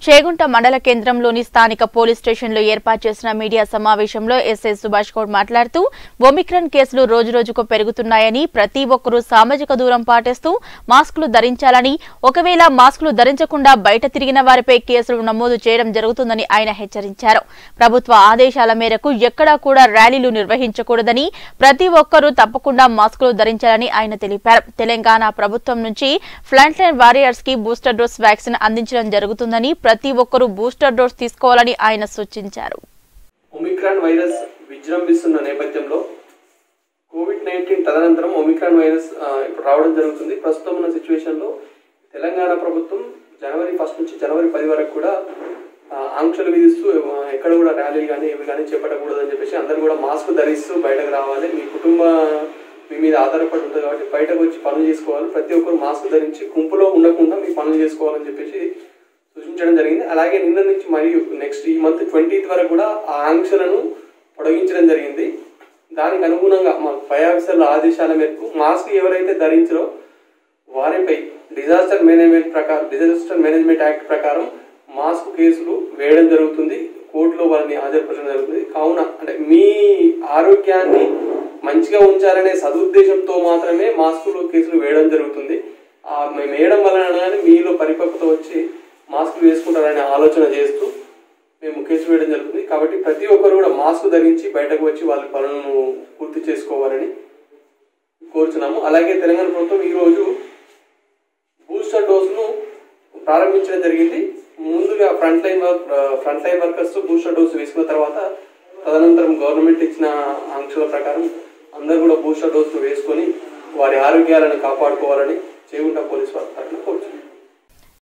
చేగుంట మండల కేంద్రంలోని స్థానిక పోలీస్ స్టేషన్లో ఏర్పాటు చేసిన మీడియా సమావేశంలో ఎస్ఐ సుభాష్ గౌడ్ మాట్లాడుతూ ఒమిక్రాన్ కేసులు రోజురోజుకు పెరుగుతున్నాయని ప్రతి ఒక్కరూ సామాజిక దూరం పాటిస్తూ మాస్కులు ధరించాలని ఒకవేళ మాస్కులు ధరించకుండా బయట తిరిగిన వారిపై కేసులు నమోదు చేయడం జరుగుతుందని ఆయన హెచ్చరించారు ప్రభుత్వ ఆదేశాల మేరకు ఎక్కడా కూడా ర్యాలీలు నిర్వహించకూడదని ప్రతి ఒక్కరూ తప్పకుండా మాస్కులు ధరించాలని ఆయన తెలిపారు తెలంగాణ ప్రభుత్వం నుంచి ఫ్రంట్ లైన్ వారియర్స్ కి బూస్టర్ డోస్ వ్యాక్సిన్ అందించడం జరుగుతుందని ప్రతి ఒక్కరూ బూస్టర్ డోస్ తీసుకోవాలని ఆయన సూచించారు ఒమిక్రాన్ వైరస్ విజృంభిస్తున్న నేపథ్యంలో కోవిడ్ నైన్టీన్ తదనంతరం ఒమిక్రాన్ వైరస్ ఆ, ఇప్పుడు రావడం జరుగుతుంది ప్రస్తుతం ఉన్న సిచ్యువేషన్లో తెలంగాణ ప్రభుత్వం జనవరి ఫస్ట్ నుంచి జనవరి పది వరకు కూడా ఆ, ఆంక్షలు విధిస్తూ ఆ, ఎక్కడ కూడా ర్యాలీలు కానీ ఏవి కానీ చేపట్టకూడదని చెప్పేసి అందరూ కూడా మాస్క్ ధరిస్తూ బయటకు రావాలి మీ కుటుంబ మీ మీద ఆధారపడి ఉంటుంది కాబట్టి బయటకు వచ్చి పనులు చేసుకోవాలి ప్రతి ఒక్కరు మాస్క్ ధరించి గుంపులో ఉండకుండా మీ పనులు చేసుకోవాలని చెప్పేసి సూచించడం జరిగింది అలాగే నిన్న నుంచి మరియు నెక్స్ట్ ఈ మంత్ ట్వంటీత్ వరకు కూడా ఆ ఆంక్షలను పొడిగించడం జరిగింది దానికి అనుగుణంగా మా పై ఆఫీసర్ల ఆదేశాల మేరకు మాస్క్ ఎవరైతే ధరించరో వారిపై డిజాస్టర్ మేనేజ్మెంట్ ప్రకారం డిజాస్టర్ మేనేజ్మెంట్ యాక్ట్ ప్రకారం మాస్క్ కేసులు వేయడం జరుగుతుంది కోర్టులో వారిని హాజరుపరచడం జరుగుతుంది కావున అంటే మీ ఆరోగ్యాన్ని మంచిగా ఉంచాలనే సదుద్దేశంతో మాత్రమే మాస్కులు కేసులు వేయడం జరుగుతుంది ఆ మేము వేయడం వలన కానీ మీలో పరిపక్వత వచ్చి మాస్కులు వేసుకుంటారనే ఆలోచన చేస్తూ మేము కేసు వేయడం జరుగుతుంది కాబట్టి ప్రతి ఒక్కరు కూడా మాస్క్ ధరించి బయటకు వచ్చి వాళ్ళ పనులను పూర్తి చేసుకోవాలని కోరుచున్నాము అలాగే తెలంగాణ ప్రభుత్వం ఈరోజు బూస్టర్ డోస్ను ప్రారంభించడం జరిగింది ముందుగా front line work front line workers booster dose వేసుకున్న తర్వాత తదనంతరం గవర్నమెంట్ ఇచ్చిన ఆంక్షల ప్రకారం అందరూ కూడా బూస్టర్ డోస్ వేసుకొని వారి ఆరోగ్యాలను కాపాడుకోవాలని చేగుంట పోలీస్ వారి తరఫున కోరుచున్నాం